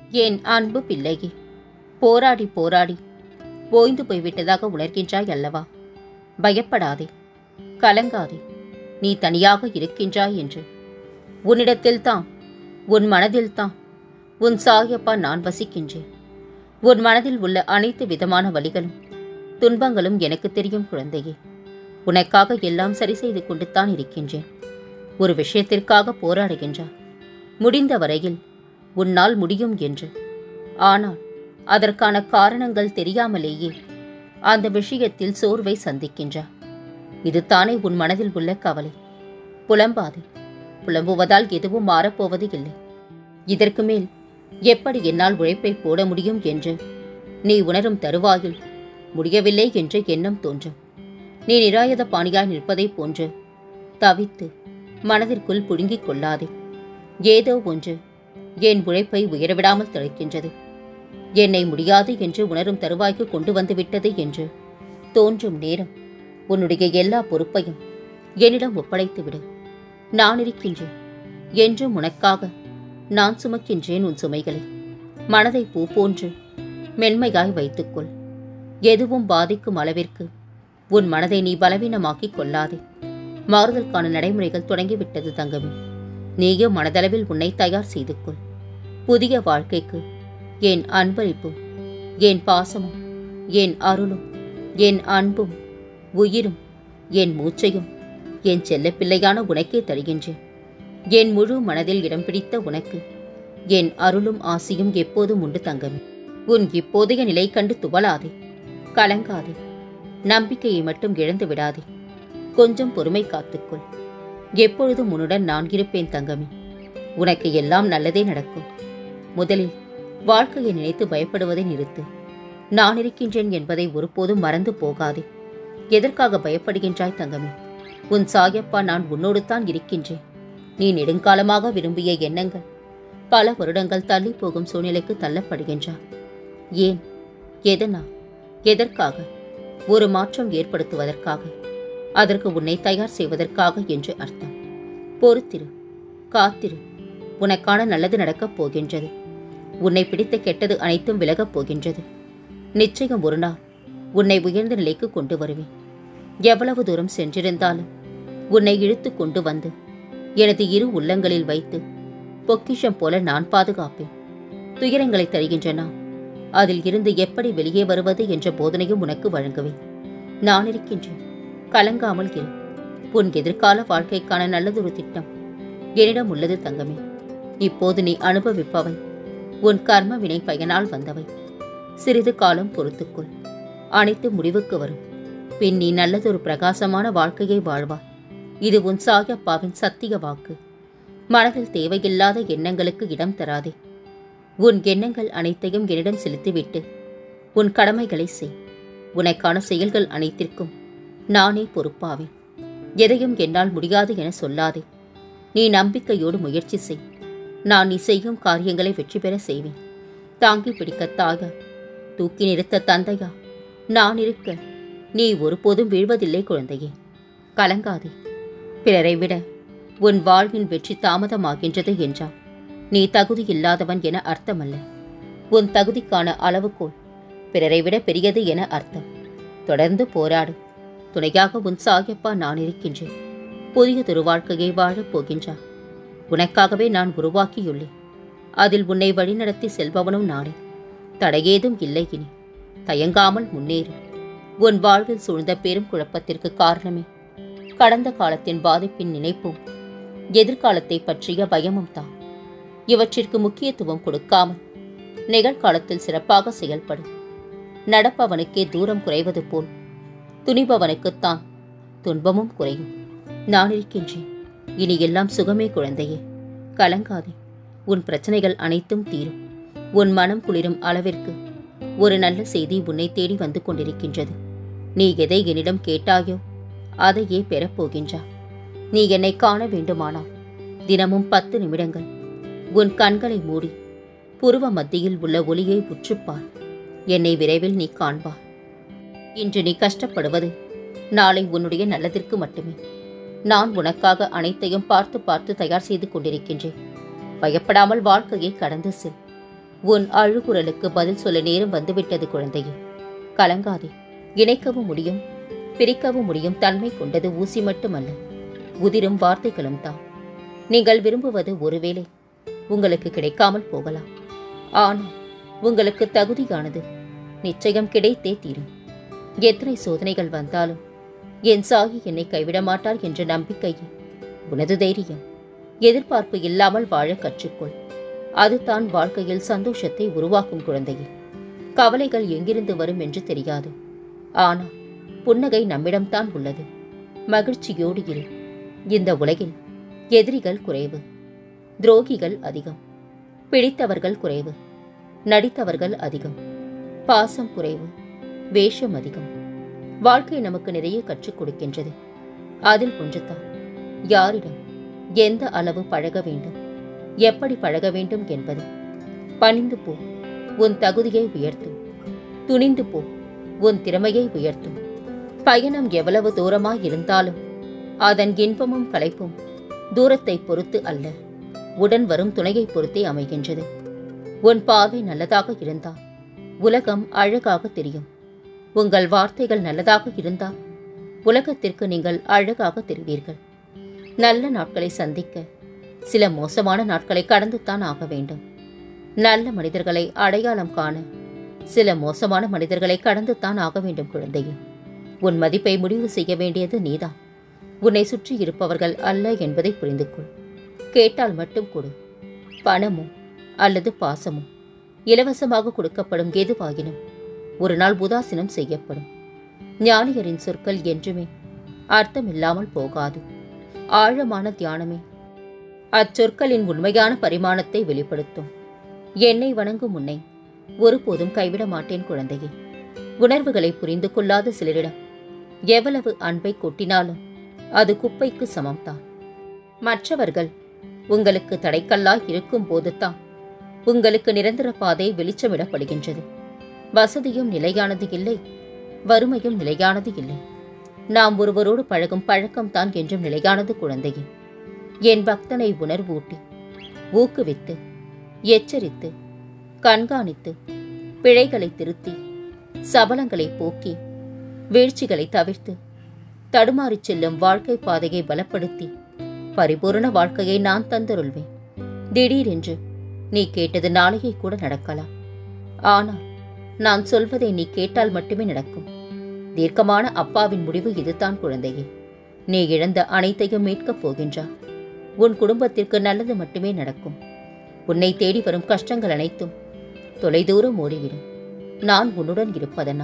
என் அன்பு பிள்ளையே போராடி போராடி ஓய்ந்து போய்விட்டதாக உணர்கின்றாய் அல்லவா பயப்படாதே கலங்காதே நீ தனியாக இருக்கின்றாய் என்று உன்னிடத்தில்தான் உன் மனதில்தான் உன் சாயப்பா நான் வசிக்கின்றேன் உன் மனதில் உள்ள அனைத்து விதமான வழிகளும் துன்பங்களும் எனக்கு தெரியும் குழந்தையே உனக்காக எல்லாம் சரி செய்து கொண்டுத்தான் இருக்கின்றேன் ஒரு விஷயத்திற்காக போராடுகின்றாய் முடிந்த வரையில் உன்னால் முடியும் என்று ஆனால் அதற்கான காரணங்கள் தெரியாமலேயே அந்த விஷயத்தில் சோர்வை சந்திக்கின்றாய் இதுதானே உன் மனதில் உள்ள கவலை புலம்பாதே புலம்புவதால் எதுவும் மாறப்போவது இல்லை இதற்கு மேல் எப்படி என்னால் உழைப்பை போட முடியும் என்று நீ உணரும் தருவாயில் முடியவில்லை என்ற எண்ணம் தோன்றும் நீ நிராயுத பாணியாய் நிற்பதைப் போன்று தவித்து மனதிற்குள் புடுங்கிக் கொள்ளாதே ஏதோ ஒன்று என் உழைப்பை உயரவிடாமல் தடுக்கின்றது என்னை முடியாது என்று உணரும் தருவாய்க்கு கொண்டு வந்து விட்டது என்று தோன்றும் நேரம் உன்னுடைய எல்லா பொறுப்பையும் என்னிடம் ஒப்படைத்து விடு நான் இருக்கின்றேன் என்றும் உனக்காக நான் சுமக்கின்றேன் உன் சுமைகளை மனதை பூ போன்று மென்மையாய் வைத்துக்கொள் எதுவும் பாதிக்கும் அளவிற்கு உன் மனதை நீ பலவீனமாக்கிக் கொள்ளாதே மாறுதலுக்கான நடைமுறைகள் தொடங்கிவிட்டது தங்கமே நீயும் மனதளவில் உன்னை தயார் செய்து கொள் புதிய வாழ்க்கைக்கு என் அன்பளிப்பும் என் பாசமும் என் அருளும் என் அன்பும் உயிரும் என் மூச்சையும் என் செல்லப்பிள்ளையான உனக்கே தருகின்றேன் என் முழு மனதில் இடம் பிடித்த உனக்கு என் அருளும் ஆசியும் எப்போதும் உண்டு தங்கமே உன் இப்போதைய நிலை கண்டு துவளாதே கலங்காதே நம்பிக்கையை மட்டும் இழந்து விடாதே கொஞ்சம் பொறுமை காத்துக்கொள் எப்பொழுதும் உன்னுடன் நான் இருப்பேன் தங்கமே உனக்கு எல்லாம் நல்லதே நடக்கும் முதலில் வாழ்க்கையை நினைத்து பயப்படுவதை நிறுத்து நான் இருக்கின்றேன் என்பதை ஒருபோதும் மறந்து போகாதே எதற்காக பயப்படுகின்றாய் தங்கமே உன் சாயப்பா நான் உன்னோடு தான் இருக்கின்றேன் நீ நெடுங்காலமாக விரும்பிய எண்ணங்கள் பல வருடங்கள் தள்ளி போகும் சூழ்நிலைக்கு தள்ளப்படுகின்றாய் ஏன் எதனா எதற்காக ஒரு மாற்றம் ஏற்படுத்துவதற்காக அதற்கு உன்னை தயார் செய்வதற்காக என்று அர்த்தம் பொறுத்திரு காத்திரு உனக்கான நல்லது நடக்கப் போகின்றது உன்னை பிடித்த கெட்டது அனைத்தும் விலகப் போகின்றது நிச்சயம் ஒரு நாள் உன்னை உயர்ந்த நிலைக்கு கொண்டு வருவேன் எவ்வளவு தூரம் சென்றிருந்தாலும் உன்னை இழுத்து கொண்டு வந்து எனது இரு உள்ளங்களில் வைத்து பொக்கிஷம் போல நான் பாதுகாப்பேன் துயரங்களை தருகின்ற நான் அதில் இருந்து எப்படி வெளியே வருவது என்ற போதனையும் உனக்கு வழங்குவேன் நான் இருக்கின்றேன் கலங்காமல் இரு உன் எதிர்கால வாழ்க்கைக்கான நல்லதொரு திட்டம் என்னிடம் உள்ளது தங்கமே இப்போது நீ அனுபவிப்பவை உன் கர்ம வினை பயனால் வந்தவை சிறிது காலம் பொறுத்துக்கொள் அனைத்து முடிவுக்கு வரும் பின் நீ நல்லதொரு பிரகாசமான வாழ்க்கையை வாழ்வாய் இது உன் சாயப்பாவின் சத்திய வாக்கு மனதில் தேவையில்லாத எண்ணங்களுக்கு இடம் தராதே உன் எண்ணங்கள் அனைத்தையும் என்னிடம் செலுத்திவிட்டு உன் கடமைகளை செய் உனக்கான செயல்கள் அனைத்திற்கும் நானே பொறுப்பாவேன் எதையும் என்னால் முடியாது என சொல்லாதே நீ நம்பிக்கையோடு முயற்சி செய் நான் நீ செய்யும் காரியங்களை வெற்றி பெற செய்வேன் தாங்கி பிடிக்க தாயா தூக்கி நிறுத்த தந்தையா நான் இருக்க நீ ஒருபோதும் வீழ்வதில்லை குழந்தையே கலங்காதே பிறரை விட உன் வாழ்வின் வெற்றி தாமதமாகின்றது என்றால் நீ தகுதி இல்லாதவன் என அர்த்தமல்ல உன் தகுதிக்கான அளவுகோல் பிறரை விட பெரியது என அர்த்தம் தொடர்ந்து போராடு துணையாக உன் சாயப்பா நான் இருக்கின்றேன் புதியதொரு வாழ்க்கையை வாழப் போகின்றா உனக்காகவே நான் உருவாக்கியுள்ளேன் அதில் உன்னை வழிநடத்தி செல்பவனும் நானே தடையேதும் இல்லை இனி தயங்காமல் முன்னேறு உன் வாழ்வில் சூழ்ந்த பெரும் குழப்பத்திற்கு காரணமே கடந்த காலத்தின் பாதிப்பின் நினைப்பும் எதிர்காலத்தை பற்றிய பயமும் தான் இவற்றிற்கு முக்கியத்துவம் கொடுக்காமல் நிகழ்காலத்தில் சிறப்பாக செயல்படும் நடப்பவனுக்கே தூரம் குறைவது போல் துணிபவனுக்குத்தான் துன்பமும் குறையும் நான் இருக்கின்றேன் இனி எல்லாம் சுகமே குழந்தையே கலங்காதே உன் பிரச்சனைகள் அனைத்தும் தீரும் உன் மனம் குளிரும் அளவிற்கு ஒரு நல்ல செய்தி உன்னை தேடி வந்து கொண்டிருக்கின்றது நீ எதை என்னிடம் கேட்டாயோ அதையே பெறப்போகின்றா நீ என்னை காண வேண்டுமானால் தினமும் பத்து நிமிடங்கள் உன் கண்களை மூடி புருவ மத்தியில் உள்ள ஒளியை உற்றுப்பார் என்னை விரைவில் நீ காண்பார் இன்று நீ கஷ்டப்படுவது நாளை உன்னுடைய நல்லதிற்கு மட்டுமே நான் உனக்காக அனைத்தையும் பார்த்து பார்த்து தயார் செய்து கொண்டிருக்கின்றேன் பயப்படாமல் வாழ்க்கையை கடந்து செல் உன் அழுகுரலுக்கு பதில் சொல்ல நேரம் வந்துவிட்டது குழந்தையே கலங்காதே இணைக்கவும் முடியும் பிரிக்கவும் முடியும் தன்மை கொண்டது ஊசி மட்டுமல்ல உதிரும் வார்த்தைகளும் தான் நீங்கள் விரும்புவது ஒருவேளை உங்களுக்கு கிடைக்காமல் போகலாம் ஆனால் உங்களுக்கு தகுதியானது நிச்சயம் கிடைத்தே தீரும் எத்தனை சோதனைகள் வந்தாலும் என் சாகி என்னை கைவிட மாட்டார் என்ற நம்பிக்கையே உனது தைரியம் எதிர்பார்ப்பு இல்லாமல் வாழ கற்றுக்கொள் அதுதான் வாழ்க்கையில் சந்தோஷத்தை உருவாக்கும் குழந்தையே கவலைகள் எங்கிருந்து வரும் என்று தெரியாது ஆனால் புன்னகை நம்மிடம்தான் உள்ளது மகிழ்ச்சியோடு இரு இந்த உலகில் எதிரிகள் குறைவு துரோகிகள் அதிகம் பிடித்தவர்கள் குறைவு நடித்தவர்கள் அதிகம் பாசம் குறைவு வேஷம் அதிகம் வாழ்க்கை நமக்கு நிறைய கற்றுக் கொடுக்கின்றது அதில் ஒன்றுதான் யாரிடம் எந்த அளவு பழக வேண்டும் எப்படி பழக வேண்டும் என்பது பணிந்து போ உன் தகுதியை உயர்த்தும் துணிந்து போ உன் திறமையை உயர்த்தும் பயணம் எவ்வளவு தூரமாய் இருந்தாலும் அதன் இன்பமும் களைப்பும் தூரத்தை பொறுத்து அல்ல உடன் வரும் துணையை பொறுத்தே அமைகின்றது உன் பார்வை நல்லதாக இருந்தால் உலகம் அழகாக தெரியும் உங்கள் வார்த்தைகள் நல்லதாக இருந்தால் உலகத்திற்கு நீங்கள் அழகாக தெரிவீர்கள் நல்ல நாட்களை சந்திக்க சில மோசமான நாட்களை கடந்துத்தான் ஆக வேண்டும் நல்ல மனிதர்களை அடையாளம் காண சில மோசமான மனிதர்களை கடந்துத்தான் ஆக வேண்டும் குழந்தையே உன் மதிப்பை முடிவு செய்ய வேண்டியது நீதான் உன்னை சுற்றி இருப்பவர்கள் அல்ல என்பதை புரிந்து கொள் கேட்டால் மட்டும் கொடு பணமோ அல்லது பாசமோ இலவசமாக கொடுக்கப்படும் எதுவாகினும் ஒரு நாள் உதாசீனம் செய்யப்படும் ஞானியரின் சொற்கள் என்றுமே அர்த்தமில்லாமல் போகாது ஆழமான தியானமே அச்சொற்களின் உண்மையான பரிமாணத்தை வெளிப்படுத்தும் என்னை வணங்கும் உன்னை ஒருபோதும் கைவிட மாட்டேன் குழந்தையே உணர்வுகளை புரிந்து கொள்ளாத சிலரிடம் எவ்வளவு அன்பை கொட்டினாலும் அது குப்பைக்கு சமம்தான் மற்றவர்கள் உங்களுக்கு தடைக்கல்லாய் இருக்கும் போதுதான் உங்களுக்கு நிரந்தர பாதை வெளிச்சமிடப்படுகின்றது வசதியும் நிலையானது இல்லை வறுமையும் நிலையானது இல்லை நாம் ஒருவரோடு பழகும் பழக்கம்தான் என்றும் நிலையானது குழந்தையே என் பக்தனை உணர்வூட்டி ஊக்குவித்து எச்சரித்து கண்காணித்து பிழைகளை திருத்தி சபலங்களை போக்கி வீழ்ச்சிகளை தவிர்த்து தடுமாறிச் செல்லும் வாழ்க்கை பாதையை பலப்படுத்தி பரிபூரண வாழ்க்கையை நான் தந்தருள்வேன் திடீரென்று நீ கேட்டது நாளையே கூட நடக்கலாம் ஆனால் நான் சொல்வதை நீ கேட்டால் மட்டுமே நடக்கும் தீர்க்கமான அப்பாவின் முடிவு இதுதான் குழந்தையே நீ இழந்த அனைத்தையும் மீட்கப் போகின்றாய் உன் குடும்பத்திற்கு நல்லது மட்டுமே நடக்கும் உன்னை தேடி வரும் கஷ்டங்கள் அனைத்தும் தொலைதூரம் ஓடிவிடும் நான் உன்னுடன் இருப்பதனா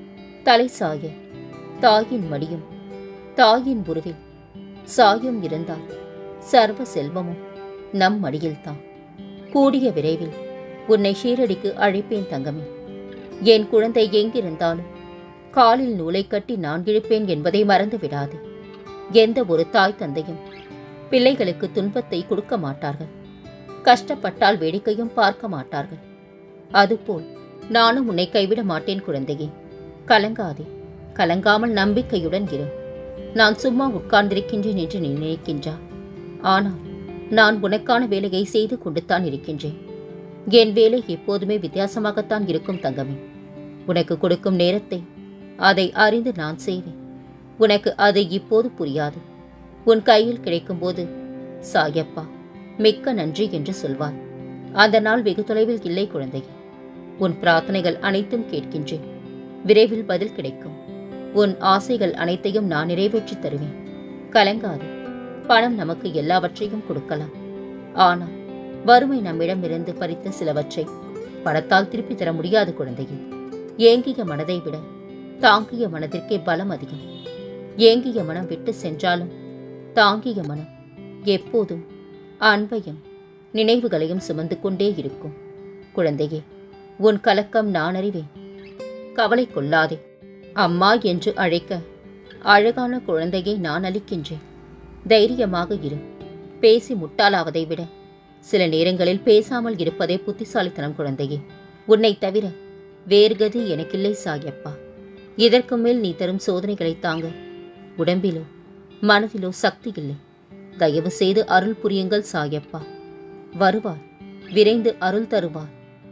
தலை சாய தாயின் மடியும் தாயின் உருவில் சாயம் இருந்தால் சர்வ செல்வமும் நம் மடியில்தான் கூடிய விரைவில் உன்னை ஷீரடிக்கு அழைப்பேன் தங்கமே என் குழந்தை எங்கிருந்தாலும் காலில் நூலை கட்டி நான் இழுப்பேன் என்பதை மறந்து விடாதே எந்த ஒரு தாய் தந்தையும் பிள்ளைகளுக்கு துன்பத்தை கொடுக்க மாட்டார்கள் கஷ்டப்பட்டால் வேடிக்கையும் பார்க்க மாட்டார்கள் அதுபோல் நானும் உன்னை கைவிட மாட்டேன் குழந்தையே கலங்காதே கலங்காமல் நம்பிக்கையுடன் இரு நான் சும்மா உட்கார்ந்திருக்கின்றேன் என்று நீ நினைக்கின்றா ஆனால் நான் உனக்கான வேலையை செய்து கொண்டுத்தான் இருக்கின்றேன் என் வேலை எப்போதுமே வித்தியாசமாகத்தான் இருக்கும் தங்கமே உனக்கு கொடுக்கும் நேரத்தை அதை அறிந்து நான் செய்வேன் உனக்கு அது இப்போது புரியாது உன் கையில் கிடைக்கும்போது சாயப்பா மிக்க நன்றி என்று சொல்வார் அந்த நாள் வெகு தொலைவில் இல்லை குழந்தையே உன் பிரார்த்தனைகள் அனைத்தும் கேட்கின்றேன் விரைவில் பதில் கிடைக்கும் உன் ஆசைகள் அனைத்தையும் நான் நிறைவேற்றித் தருவேன் கலங்காது பணம் நமக்கு எல்லாவற்றையும் கொடுக்கலாம் ஆனால் வறுமை நம்மிடமிருந்து பறித்த சிலவற்றை பணத்தால் திருப்பி தர முடியாது குழந்தையே ஏங்கிய மனதை விட தாங்கிய மனதிற்கே பலம் அதிகம் ஏங்கிய மனம் விட்டு சென்றாலும் தாங்கிய மனம் எப்போதும் அன்பையும் நினைவுகளையும் சுமந்து கொண்டே இருக்கும் குழந்தையே உன் கலக்கம் நான் அறிவேன் கவலை கொள்ளாதே அம்மா என்று அழைக்க அழகான குழந்தையை நான் அளிக்கின்றேன் தைரியமாக இரு பேசி முட்டாளாவதை விட சில நேரங்களில் பேசாமல் இருப்பதே புத்திசாலித்தனம் குழந்தையே உன்னை தவிர வேறு கதி எனக்கில்லை சாயப்பா இதற்கு மேல் நீ தரும் சோதனைகளை தாங்க உடம்பிலோ மனதிலோ சக்தி இல்லை தயவு செய்து அருள் புரியுங்கள் சாயப்பா வருவார் விரைந்து அருள் தருவார்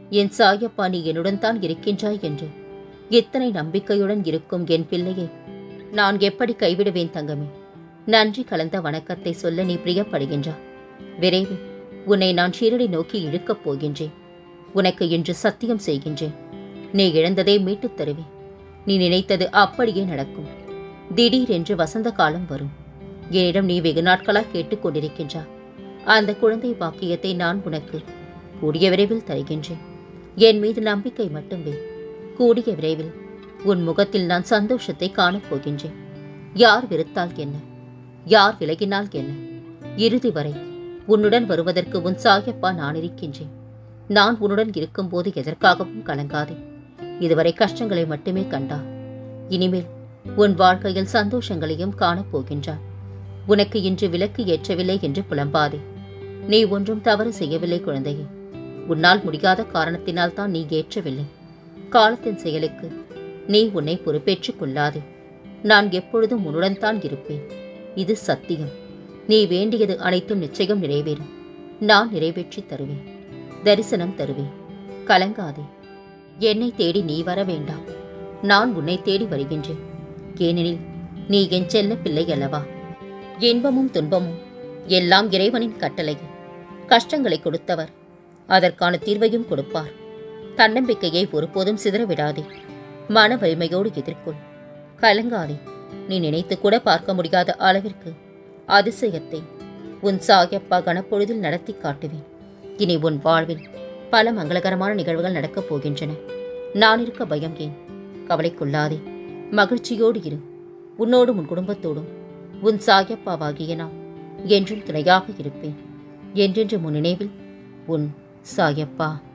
என் சாயப்பா நீ என்னுடன் தான் இருக்கின்றாய் என்று எத்தனை நம்பிக்கையுடன் இருக்கும் என் பிள்ளையை நான் எப்படி கைவிடுவேன் தங்கமே நன்றி கலந்த வணக்கத்தை சொல்ல நீ பிரியப்படுகின்றா விரைவில் உன்னை நான் ஷீரடி நோக்கி இழுக்கப் போகின்றேன் உனக்கு இன்று சத்தியம் செய்கின்றேன் நீ இழந்ததை மீட்டுத் தருவேன் நீ நினைத்தது அப்படியே நடக்கும் திடீரென்று வசந்த காலம் வரும் என்னிடம் நீ வெகு நாட்களாக கேட்டுக்கொண்டிருக்கின்றா அந்த குழந்தை பாக்கியத்தை நான் உனக்கு கூடிய விரைவில் தருகின்றேன் என் மீது நம்பிக்கை மட்டும் வை கூடிய விரைவில் உன் முகத்தில் நான் சந்தோஷத்தை காணப் போகின்றேன் யார் வெறுத்தால் என்ன யார் விலகினால் என்ன இறுதி வரை உன்னுடன் வருவதற்கு உன் சாயப்பா நான் இருக்கின்றேன் நான் உன்னுடன் இருக்கும்போது எதற்காகவும் கலங்காதே இதுவரை கஷ்டங்களை மட்டுமே கண்டா இனிமேல் உன் வாழ்க்கையில் சந்தோஷங்களையும் காணப் போகின்றாய் உனக்கு இன்று விலக்கு ஏற்றவில்லை என்று புலம்பாதே நீ ஒன்றும் தவறு செய்யவில்லை குழந்தையே உன்னால் முடியாத காரணத்தினால் தான் நீ ஏற்றவில்லை காலத்தின் செயலுக்கு நீ உன்னை பொறுப்பேற்றுக் கொள்ளாதே நான் எப்பொழுதும் உன்னுடன் தான் இருப்பேன் இது சத்தியம் நீ வேண்டியது அனைத்தும் நிச்சயம் நிறைவேறும் நான் நிறைவேற்றித் தருவேன் தரிசனம் தருவேன் கலங்காதே என்னை தேடி நீ வர வேண்டாம் நான் உன்னை தேடி வருகின்றேன் ஏனெனில் நீ என் செல்ல பிள்ளை அல்லவா இன்பமும் துன்பமும் எல்லாம் இறைவனின் கட்டளையே கஷ்டங்களை கொடுத்தவர் அதற்கான தீர்வையும் கொடுப்பார் தன்னம்பிக்கையை ஒருபோதும் சிதறவிடாதே மன வலிமையோடு எதிர்கொள் கலங்காதே நீ நினைத்து கூட பார்க்க முடியாத அளவிற்கு அதிசயத்தை உன் சாயப்பா கணப்பொழுதில் நடத்தி காட்டுவேன் இனி உன் வாழ்வில் பல மங்களகரமான நிகழ்வுகள் நடக்கப் போகின்றன நான் இருக்க பயம் ஏன் கவலைக்குள்ளாதே மகிழ்ச்சியோடு இரு உன்னோடும் உன் குடும்பத்தோடும் உன் சாயப்பாவாகிய நான் என்றும் துணையாக இருப்பேன் என்றென்று முன் நினைவில் உன் சாயப்பா